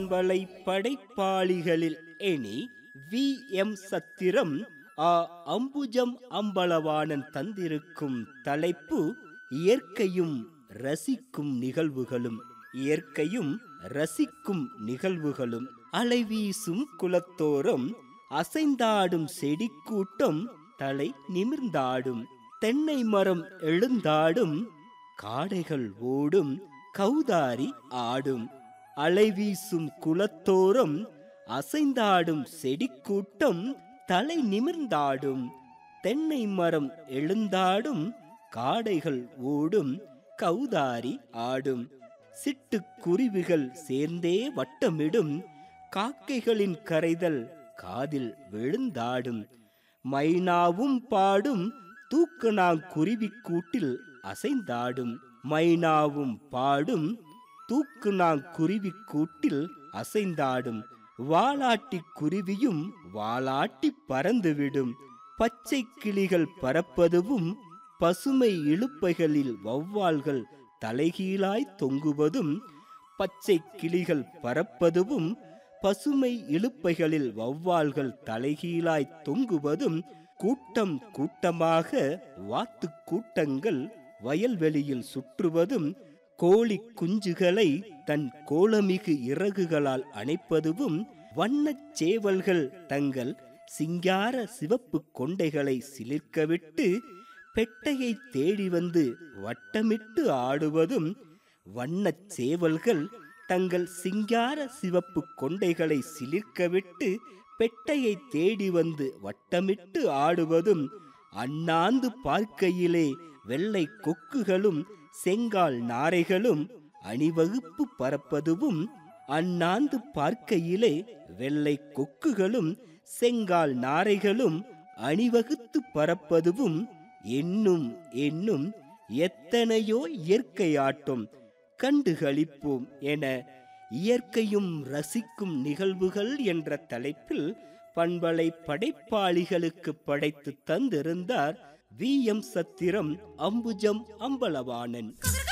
பண்பலை படைப்பாளிகளில் எணி வி எம் சத்திரம் ஆ அம்புஜம் அம்பலவாணன் தந்திருக்கும் தலைப்பு இயற்கையும் ரசிக்கும் நிகழ்வுகளும் இயற்கையும் ரசிக்கும் நிகழ்வுகளும் அலைவீசும் குலத்தோறும் அசைந்தாடும் செடி கூட்டம் தலை நிமிர்ந்தாடும் தென்னை மரம் எழுந்தாடும் காடைகள் ஓடும் கௌதாரி ஆடும் அலைவீசும் குலத்தோறும் அசைந்தாடும் செடி கூட்டம் தலை நிமிர்ந்தாடும் தென்னை மரம் எழுந்தாடும் காடைகள் ஓடும் கௌதாரி ஆடும் சிட்டுக்குருவிகள் சேர்ந்தே வட்டமிடும் காக்கைகளின் கரைதல் காதில் விழுந்தாடும் மைனாவும் பாடும் தூக்கணாங்குருவி கூட்டில் அசைந்தாடும் மைனாவும் பாடும் தூக்குநாங்குருவி கூட்டில் அசைந்தாடும் வாலாட்டி குருவியும் வாலாட்டி பறந்துவிடும் பச்சை கிளிகள் பறப்பதுவும் பசுமை இழுப்பைகளில் வௌவால்கள் தலைகீழாய் தொங்குவதும் பச்சை கிளிகள் பறப்பதுவும் பசுமை இழுப்பைகளில் வௌவால்கள் தலைகீழாய் தொங்குவதும் கூட்டம் கூட்டமாக வாத்து கூட்டங்கள் வயல்வெளியில் சுற்றுவதும் கோழி குஞ்சுகளை தன் கோலமிகு இறகுகளால் அணைப்பதுவும் வண்ணச் சேவல்கள் தங்கள் சிங்கார சிவப்பு கொண்டைகளை சிலிர்க்கவிட்டு பெட்டையை தேடி வந்து வட்டமிட்டு ஆடுவதும் வண்ணச் சேவல்கள் தங்கள் சிங்கார சிவப்பு கொண்டைகளை சிலிர்க்கவிட்டு பெட்டையை தேடி வந்து வட்டமிட்டு ஆடுவதும் அண்ணாந்து பார்க்கையிலே வெள்ளை கொக்குகளும் செங்கால் நாரைகளும் அணிவகுப்பு பறப்பதுவும் அண்ணாந்து பார்க்கையிலே வெள்ளை கொக்குகளும் செங்கால் நாரைகளும் அணிவகுத்து பறப்பதுவும் என்னும் என்னும் எத்தனையோ இயற்கை ஆட்டம் கண்டுகளிப்போம் என இயற்கையும் ரசிக்கும் நிகழ்வுகள் என்ற தலைப்பில் பண்பலை படைப்பாளிகளுக்கு படைத்து தந்திருந்தார் வி எம் சத்திரம் அம்புஜம் அம்பலவாணன்